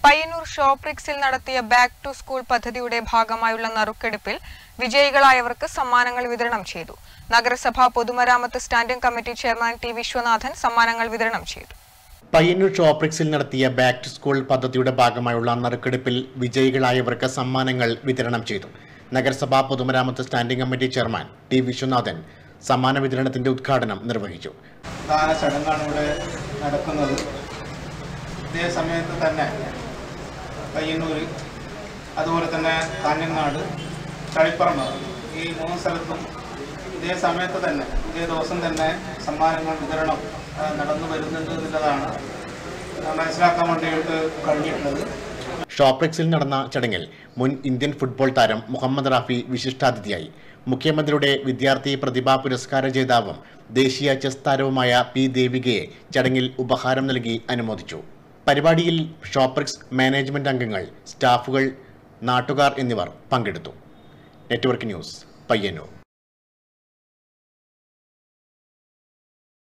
പയ്യന്നൂർ ഷോപ്രിക്സിൽ നടത്തിയ back to school പദ്ധതിയുടെ ഭാഗമായുള്ള നറുക്കെടുപ്പിൽ വിജയികളായവർക്ക് സമ്മാനങ്ങൾ വിതരണം ചെയ്തു നഗരസഭ പൊതുമരാമത്ത് standing committee chairman T Vishwanathan സമ്മാനങ്ങൾ വിതരണം ചെയ്തു പയ്യന്നൂർ ഷോപ്രിക്സിൽ നടത്തിയ ബാക്ക് ടു സ്കൂൾ പദ്ധതിയുടെ ഭാഗമായുള്ള നറുക്കെടുപ്പിൽ വിജയികളായവർക്ക് സമ്മാനങ്ങൾ വിതരണം ചെയ്തു നഗരസഭാ പൊതുമരാമത്ത് standing committee chairman T Vishwanathan സമ്മാന വിതരണത്തിന്റെ ഉദ്ഘാടനം നിർവഹിച്ചു പ്രധാന ചടങ്ങാണ് ഇവിടെ നടക്കുന്നത് ഇതേ സമയത്ത് തന്നെ പയ്യന്നൂർ അതുപോലെ തന്നെ കാഞ്ഞങ്ങാട് കളിപ്പറമ്പ് ഈ മൂന്ന് സ്ഥലത്തും ഇതേ സമയത്ത് തന്നെ ഇതേ ദിവസം തന്നെ സമ്മാനങ്ങൾ വിതരണം ആ, നടന്നു വരുന്നുണ്ട് എന്നുള്ളതാണ് മനസ്സിലാക്കാൻ വേണ്ടിയിട്ട് കഴിഞ്ഞിട്ടുള്ളത് ഷോപ്രിക്സിൽ നടന്ന ചടങ്ങിൽ മുൻ ഇന്ത്യൻ ഫുട്ബോൾ താരം മുഹമ്മദ് റാഫി വിശിഷ്ടാതിഥിയായി മുഖ്യമന്ത്രിയുടെ വിദ്യാർത്ഥി പ്രതിഭാ പുരസ്കാര ജേതാവും ദേശീയ ചെസ് താരവുമായ പി ദേവികയെ ചടങ്ങിൽ ഉപഹാരം നൽകി അനുമോദിച്ചു പരിപാടിയിൽ ഷോപ്രിക്സ് മാനേജ്മെന്റ് അംഗങ്ങൾ സ്റ്റാഫുകൾ നാട്ടുകാർ എന്നിവർ പങ്കെടുത്തു നെറ്റ്വർക്ക് ന്യൂസ് പയ്യന്നൂർ